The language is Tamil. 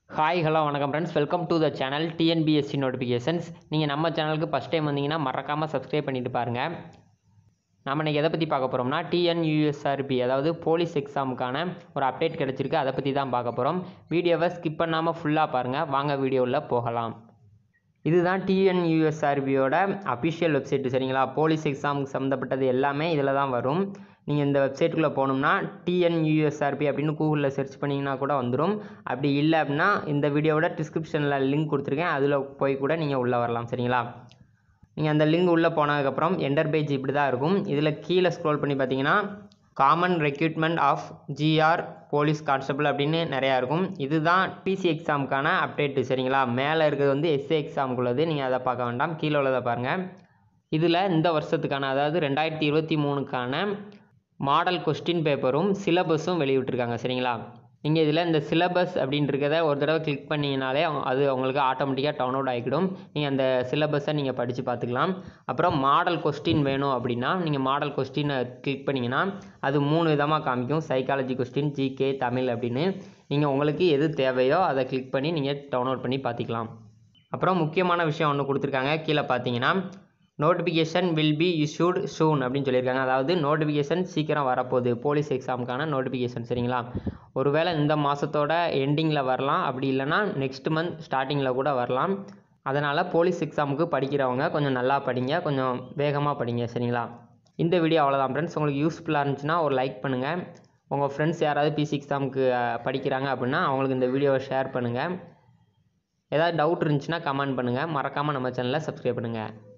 ஹாய் ஹலோ வணக்கம் friends welcome to the channel TNPSC notifications நீங்கள் நம்ம சேனலுக்கு ஃபஸ்ட் டைம் வந்தீங்கன்னா மறக்காமல் சப்ஸ்கிரைப் பண்ணிட்டு பாருங்கள் நம்ம இன்றைக்கி எதை பற்றி பார்க்க போகிறோம்னா டிஎன்யூஎஸ்ஆர்பி அதாவது போலீஸ் எக்ஸாமுக்கான ஒரு அப்டேட் கிடச்சிருக்கு அதை பற்றி தான் பார்க்க போகிறோம் வீடியோவை ஸ்கிப் பண்ணாமல் ஃபுல்லாக பாருங்கள் வாங்க வீடியோவில் போகலாம் இதுதான் டிஎன்யூஎஸ்ஆர்பியோட அஃபிஷியல் வெப்சைட் சரிங்களா போலீஸ் எக்ஸாமுக்கு சம்மந்தப்பட்டது எல்லாமே இதில் தான் வரும் நீங்கள் இந்த வெப்சைட்டுக்குள்ளே போகணும்னா டிஎன்யூஎஸ்ஆர்பி அப்படின்னு கூகுளில் சர்ச் பண்ணிங்கன்னா கூட வந்துடும் அப்படி இல்லை அப்படின்னா இந்த வீடியோவோட டிஸ்கிரிப்ஷனில் லிங்க் கொடுத்துருக்கேன் அதில் போய் கூட நீங்கள் உள்ளே வரலாம் சரிங்களா நீங்கள் அந்த லிங்க் உள்ளே போனதுக்கப்புறம் என்டர் பேஜ் இப்படி தான் இருக்கும் இதில் கீழே ஸ்க்ரோல் பண்ணி பார்த்தீங்கன்னா common recruitment of GR police constable அப்படின்னு நிறையா இருக்கும் இதுதான் பிசி எக்ஸாமுக்கான அப்டேட்டு சரிங்களா மேலே இருக்கிறது வந்து எஸ்ஏ எக்ஸாமுக்குள்ளது நீங்கள் அதை பார்க்க வேண்டாம் கீழே உள்ளதை பாருங்கள் இதில் இந்த வருஷத்துக்கான அதாவது ரெண்டாயிரத்தி இருபத்தி மூணுக்கான மாடல் கொஸ்டின் பேப்பரும் சிலபஸும் வெளியிட்டிருக்காங்க சரிங்களா நீங்கள் இதில் இந்த சிலபஸ் அப்படின்றத ஒரு தடவை கிளிக் பண்ணிங்கனாலே அவங்க- அது உங்களுக்கு ஆட்டோமேட்டிக்காக டவுன்லோட் ஆகிக்கிடும் நீங்கள் அந்த சிலபஸை நீங்கள் படித்து பார்த்துக்கலாம் அப்புறம் மாடல் கொஸ்டின் வேணும் அப்படின்னா நீங்கள் மாடல் கொஸ்டினை கிளிக் பண்ணிங்கன்னா அது மூணு விதமாக காமிக்கும் சைக்காலஜி கொஸ்டின் ஜிகே தமிழ் அப்படின்னு நீங்கள் உங்களுக்கு எது தேவையோ அதை கிளிக் பண்ணி நீங்கள் டவுன்லோட் பண்ணி பார்த்துக்கலாம் அப்புறம் முக்கியமான விஷயம் ஒன்று கொடுத்துருக்காங்க கீழே பார்த்தீங்கன்னா notification will be issued soon அப்படின்னு சொல்லியிருக்காங்க அதாவது நோட்டிஃபிகேஷன் சீக்கிரம் வரப்போகுது போலீஸ் எக்ஸாமுக்கான நோட்டிஃபிகேஷன் சரிங்களா ஒருவேளை இந்த மாதத்தோட எண்டிங்கில் வரலாம் அப்படி இல்லைன்னா நெக்ஸ்ட் மந்த் ஸ்டார்டிங்கில் கூட வரலாம் அதனால் போலீஸ் எக்ஸாமுக்கு படிக்கிறவங்க கொஞ்சம் நல்லா படிங்க கொஞ்சம் வேகமாக படிங்க சரிங்களா இந்த வீடியோ அவ்வளோதான் ஃப்ரெண்ட்ஸ் உங்களுக்கு யூஸ்ஃபுல்லாக இருந்துச்சுன்னா ஒரு லைக் பண்ணுங்கள் உங்கள் ஃப்ரெண்ட்ஸ் யாராவது பிசி எக்ஸாமுக்கு படிக்கிறாங்க அப்படின்னா அவங்களுக்கு இந்த வீடியோவை ஷேர் பண்ணுங்கள் ஏதாவது டவுட் இருந்துச்சுன்னா கமெண்ட் பண்ணுங்கள் மறக்காமல் நம்ம சேனலை சப்ஸ்கிரைப் பண்ணுங்கள்